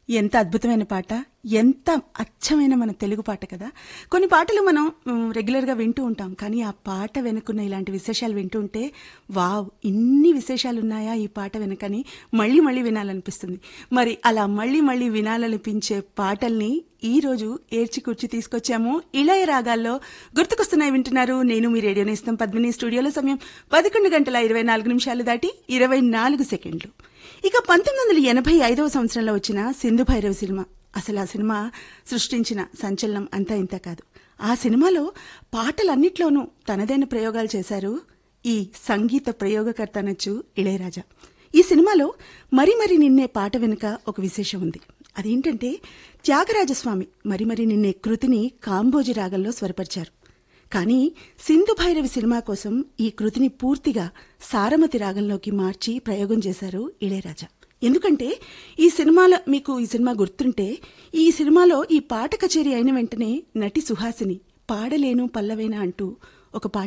ఎంత అద్భుతమైన పాట ఎంత అచ్చమైన మన తెలుగు పాట కదా కొన్ని పాటలు మనం మ్, రెగ్యులర్గా వింటూ ఉంటాం కానీ ఆ పాట వెనుకున్న ఇలాంటి విశేషాలు వింటూ ఉంటే వావ్ ఇన్ని విశేషాలు ఉన్నాయా ఈ పాట వెనుకని మళ్ళీ మళ్ళీ వినాలనిపిస్తుంది మరి అలా మళ్ళీ మళ్ళీ వినాలనిపించే పాటల్ని ఈ రోజు ఏర్చి కూర్చి తీసుకొచ్చాము ఇళయ రాగాల్లో గుర్తుకొస్తున్నాయి వింటున్నారు నేను మీ రేడియో నేస్తం పద్మిని స్టూడియోలో సమయం పదకొండు గంటల ఇరవై నాలుగు నిమిషాలు దాటి ఇరవై నాలుగు సెకండ్లు ఇక పంతొమ్మిది వందల ఎనభై ఐదవ సంవత్సరంలో వచ్చిన సింధు భైరవ సినిమా అసలు ఆ సినిమా సృష్టించిన సంచలనం అంతా ఇంత కాదు ఆ సినిమాలో పాటలన్నిట్లోనూ తనదైన ప్రయోగాలు చేశారు ఈ సంగీత ప్రయోగకర్త అనొచ్చు ఇళయరాజా ఈ సినిమాలో మరి మరి నిన్నే పాట వెనుక ఒక విశేషం ఉంది అదేంటంటే త్యాగరాజస్వామి మరి మరి నిన్నే కృతిని కాంబోజి రాగంలో స్వరపరిచారు కానీ సింధు భైరవి సినిమా కోసం ఈ కృతిని పూర్తిగా సారమతి రాగంలోకి మార్చి ప్రయోగం చేశారు ఇళయరాజా ఎందుకంటే ఈ సినిమాలో మీకు ఈ సినిమా గుర్తుంటే ఈ సినిమాలో ఈ పాట కచేరీ అయిన వెంటనే నటి సుహాసిని పాడలేను పల్లవేనా అంటూ ఒక పాట